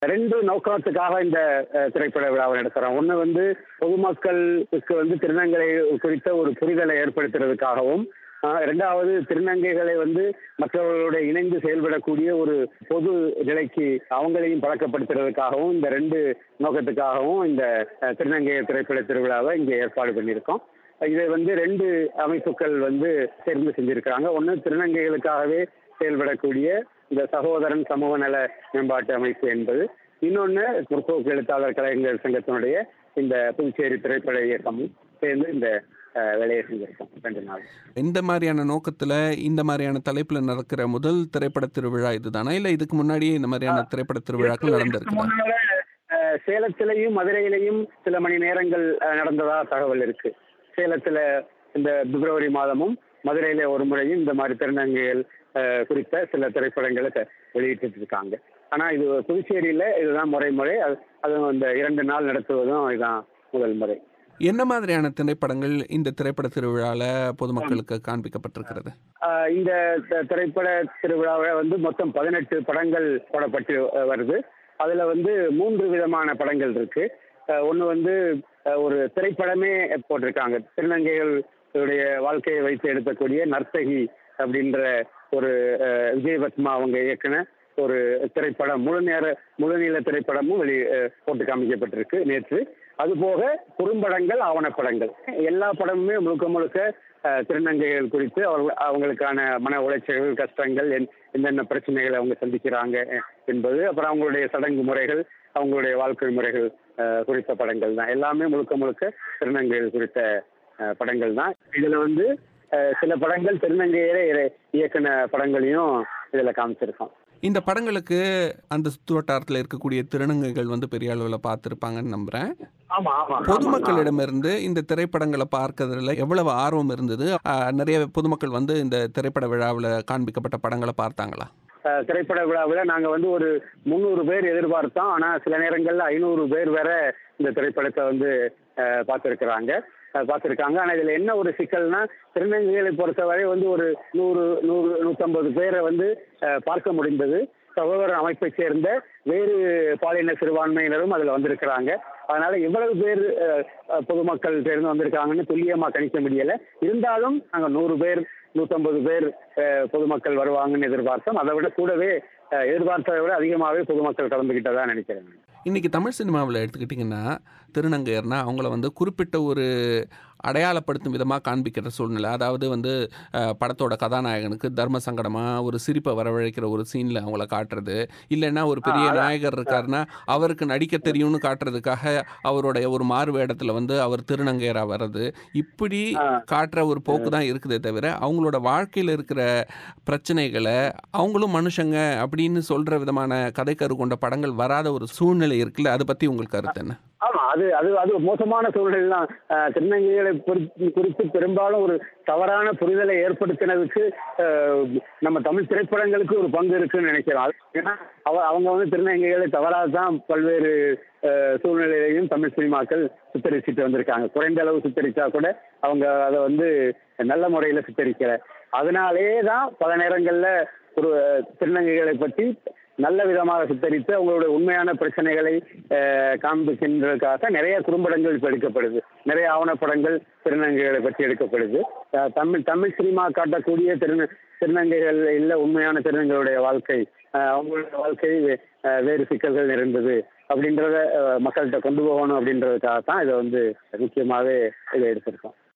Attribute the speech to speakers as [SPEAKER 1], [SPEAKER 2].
[SPEAKER 1] ரெண்டு நோக்கத்துக்காக இந்த அஹ், திரைப்பட விழாவை நடத்துறோம் ஒன்று வந்து பொதுமக்களுக்கு வந்து திருநங்கை குறித்த ஒரு புரிதலை ஏற்படுத்துறதுக்காகவும் ஆஹ், இரண்டாவது திருநங்கைகளை வந்து மற்றவர்களோட இணைந்து செயல்படக்கூடிய ஒரு பொது நிலைக்கு அவங்களையும் பழக்கப்படுத்துறதுக்காகவும் இந்த ரெண்டு நோக்கத்துக்காகவும் இந்த அஹ், திருநங்கை திரைப்பட திருவிழாவை இங்கே ஏற்பாடு பண்ணியிருக்கோம் இதை வந்து ரெண்டு அமைப்புகள் வந்து சேர்ந்து செஞ்சிருக்கிறாங்க ஒன்று திருநங்கைகளுக்காகவே செயல்படக்கூடிய இந்த சகோதரன் சமூக நல மேம்பாட்டு அமைப்பு என்பது இன்னொன்று முற்போக்கு எழுத்தாளர் கலைஞர் சங்கத்தினுடைய இந்த புதுச்சேரி திரைப்பட இயக்கமும் சேர்ந்து இந்த அஹ், வேலையை செஞ்சிருக்கோம் ரெண்டு நாள்
[SPEAKER 2] இந்த மாதிரியான நோக்கத்துல இந்த மாதிரியான தலைப்புல நடக்கிற முதல் திரைப்பட திருவிழா இதுதானா இல்ல இதுக்கு முன்னாடியே இந்த மாதிரியான திரைப்பட திருவிழாக்கள் நடந்திருக்குதா
[SPEAKER 1] முன்னால, அஹ், சேலத்திலையும் மதுரையிலையும் சில மணி நேரங்கள் அஹ், நடந்ததா தகவல் இருக்கு சேலத்துல இந்த பிப்ரவரி மாதமும் மதுரையில ஒரு முறையும் இந்த மாதிரி திருநங்கைகள் அஹ், குறித்த சில திரைப்படங்களை த- வெளியிட்டு இருக்காங்க ஆனா இது புதுச்சேரியில இதுதான் முறை முறை அது அதுவும் இந்த இரண்டு நாள் நடத்துவதும் இதுதான் முதல் முறை
[SPEAKER 2] என்ன மாதிரியான திரைப்படங்கள் இந்த திரைப்பட திருவிழால பொதுமக்களுக்கு காண்பிக்கப்பட்டிருக்கிறது
[SPEAKER 1] ஆஹ் இந்த த- திரைப்பட திருவிழாவில் வந்து மொத்தம் பதினெட்டு படங்கள் போடப்பட்டு அஹ், வருது அதுல வந்து மூன்று விதமான படங்கள் இருக்கு ஒன்று வந்து அஹ், ஒரு திரைப்படமே போட்டிருக்காங்க திருநங்கைகளுடைய வாழ்க்கையை வைத்து எடுக்கக்கூடிய நர்த்தகி அப்படின்ற ஒரு அஹ், விஜயபத்மா அவங்க இயக்குன ஒரு திரைப்படம் முழு நேர முழுநீள திரைப்படமும் வெளி அஹ், போட்டு காமிக்கப்பட்டிருக்கு நேற்று அதுபோக குறும்படங்கள் ஆவணப்படங்கள் எல்லா படமுமே முழுக்க முழுக்க அஹ், திருநங்கைகள் குறித்து அவங்க அவங்களுக்கான மன உளைச்சல்கள் கஷ்டங்கள் என்- என்னென்ன பிரச்சனைகளை அவங்க சந்திக்கிறாங்க அஹ், என்பது அப்புறம் அவங்களுடைய சடங்கு முறைகள் அவங்களுடைய வாழ்க்கை முறைகள் அஹ், குறித்த படங்கள் தான் எல்லாமே முழுக்க முழுக்க திருநங்கைகள் குறித்த அஹ், படங்கள் தான் இதுல வந்து அஹ், சில படங்கள் திருநங்கையரே இய- இயக்குன படங்களையும் இதுல காமிச்சிருக்கோம்
[SPEAKER 2] இந்த படங்களுக்கு அந்த சுத்து வட்டாரத்தில் இருக்கக்கூடிய திருநங்கைகள் வந்து பெரிய அளவில் பார்த்துருப்பாங்கன்னு நம்புறேன்
[SPEAKER 1] ஆமா ஆமா
[SPEAKER 2] பொதுமக்களிடமிருந்து இந்த திரைப்படங்களை பார்க்கறதுல எவ்வளவு ஆர்வம் இருந்தது ஆஹ், நிறைய பொதுமக்கள் வந்து இந்த திரைப்பட விழாவில் காண்பிக்கப்பட்ட படங்களை பார்த்தாங்களா
[SPEAKER 1] அஹ், திரைப்பட விழாவில் நாங்க வந்து ஒரு முந்நூறு பேர் எதிர்பார்த்தோம் ஆனா சில நேரங்கள்ல ஐநூறு பேர் வரை இந்த திரைப்படத்தை வந்து அஹ், பார்த்திருக்கிறாங்க அஹ், பார்த்திருக்காங்க ஆனா இதுல என்ன ஒரு சிக்கல்னா திருநங்கைகளை பொறுத்தவரை வந்து ஒரு நூறு நூறு நூற்றம்பது பேரை வந்து அஹ், பார்க்க முடிந்தது சகோதர அமைப்பை சேர்ந்த வேறு பாலின சிறுபான்மையினரும் அதுல வந்திருக்கிறாங்க அதனால எவ்வளவு பேர் அஹ், அஹ், பொதுமக்கள் சேர்ந்து வந்திருக்காங்கன்னு துல்லியமா கணிக்க முடியல இருந்தாலும் நாங்க நூறு பேர் நூற்றம்பது பேர் அஹ், பொதுமக்கள் வருவாங்கன்னு எதிர்பார்த்தோம் அதை விட கூடவே அஹ், எதிர்பார்த்ததை விட அதிகமாகவே பொதுமக்கள் கலந்துக்கிட்டதா நினைக்கிறேன்
[SPEAKER 2] இன்னைக்கு தமிழ் சினிமாவில் எடுத்துக்கிட்டிங்கன்னா திருநங்கையர்னா அவங்கள வந்து குறிப்பிட்ட ஒரு அடையாளப்படுத்தும் விதமாக காண்பிக்கிற சூழ்நிலை அதாவது வந்து அஹ், படத்தோட கதாநாயகனுக்கு தர்ம சங்கடமாக ஒரு சிரிப்பை வரவழைக்கிற ஒரு சீனில் அவங்கள காட்டுறது இல்லைன்னா ஒரு பெரிய நாயகர் இருக்காருன்னா அவருக்கு நடிக்க தெரியும்னு காட்டுறதுக்காக அவருடைய ஒரு மாறு வேடத்தில் வந்து அவர் திருநங்கையராக வர்றது இப்படி காட்டுற ஒரு போக்கு தான் இருக்குதே தவிர அவங்களோட வாழ்க்கையில் இருக்கிற பிரச்சனைகளை அவங்களும் மனுஷங்க அப்படின்னு சொல்கிற விதமான கதைக்கரு கொண்ட படங்கள் வராத ஒரு சூழ்நிலை இருக்குல்ல அதை பற்றி உங்களுக்கு கருத்து என்ன
[SPEAKER 1] ஆமா அது அது அது மோசமான சூழ்நிலை தான் அஹ், திருநங்கைகளை குறித்து குறித்து பெரும்பாலும் ஒரு தவறான புரிதலை ஏற்படுத்தினதுக்கு அஹ், நம்ம தமிழ் திரைப்படங்களுக்கு ஒரு பங்கு இருக்குன்னு நினைக்கிறோம் அது- ஏன்னா அவ- அவங்க வந்து திருநங்கைகளை தவறாக தான் பல்வேறு அஹ், சூழ்நிலையிலையும் தமிழ் சினிமாக்கள் சித்தரிச்சுட்டு வந்திருக்காங்க குறைந்த அளவு சித்தரிச்சா கூட அவங்க அதை வந்து நல்ல முறையில சித்தரிக்கல அதனாலே தான் பல நேரங்கள்ல ஒரு அஹ், திருநங்கைகளை பற்றி நல்ல விதமாக சித்தரித்து அவங்களுடைய உண்மையான பிரச்சனைகளை அஹ், காண்பிக்கின்றதுக்காக நிறைய குறும்படங்கள் இப்போ எடுக்கப்படுது நிறைய ஆவணப்படங்கள் திருநங்கைகளை பற்றி எடுக்கப்படுது அஹ், தமிழ் தமிழ் சினிமா காட்டக்கூடிய திரு திருநங்கைகள் இல்ல உண்மையான திருநங்கைகளுடைய வாழ்க்கை அஹ், அவங்களுடைய வாழ்க்கை அஹ், வேறு சிக்கல்கள் நிறைந்தது அப்படின்றத அஹ், மக்கள்கிட்ட கொண்டு போகணும் அப்படின்றதுக்காக தான் இதை வந்து முக்கியமாகவே இதை எடுத்திருக்கோம்